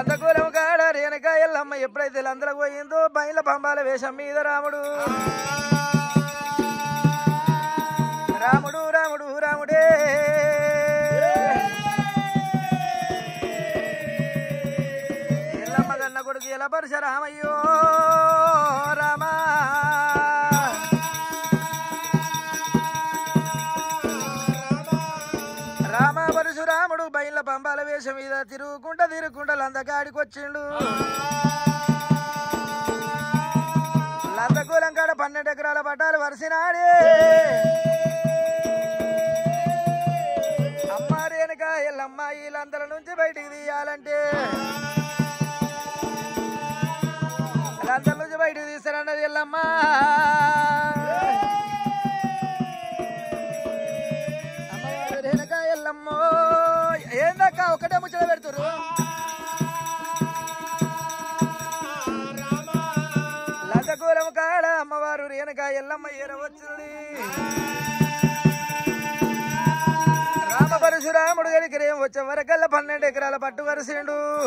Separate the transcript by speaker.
Speaker 1: లందకూలం కాడ రేణుక ఎల్లమ్మ ఎప్పుడైతే లందలకు పోయిందో బయల పంబాల వేషం మీద రాముడు రాముడు రాముడు రాముడే ఎల్లమ్మ కన్న కొడుకు ఎలా పరశరామయ్యో రామా రామ పరశురాముడు బయల పంబాల వేషం మీద తిరుగుకుంటా తిరుగుకుంటా లందకాడికి వచ్చిండు లందకూలం కాడ పన్నెండు ఎకరాల పట్టాలు వరిసినాడే అమ్మ రేణుక ఎల్లమ్మ వీళ్ళందరి నుంచి బయటికి తీయాలంటే వీళ్ళందరి నుంచి బయటికి తీస్తారన్నది ఎల్లమ్మ అమ్మవారు రేణుక ఎల్లమ్మో ఏందక్క ఒకటే ముచ్చట పెడుతురు లందకూలం కాడ అమ్మవారు రేణుక ఎల్లమ్మ ఏరవచ్చుంది రామ పరశురాముడు గడికి రేం వచ్చే వరకల్లా పన్నెండు ఎకరాల పట్టు వరిసిండు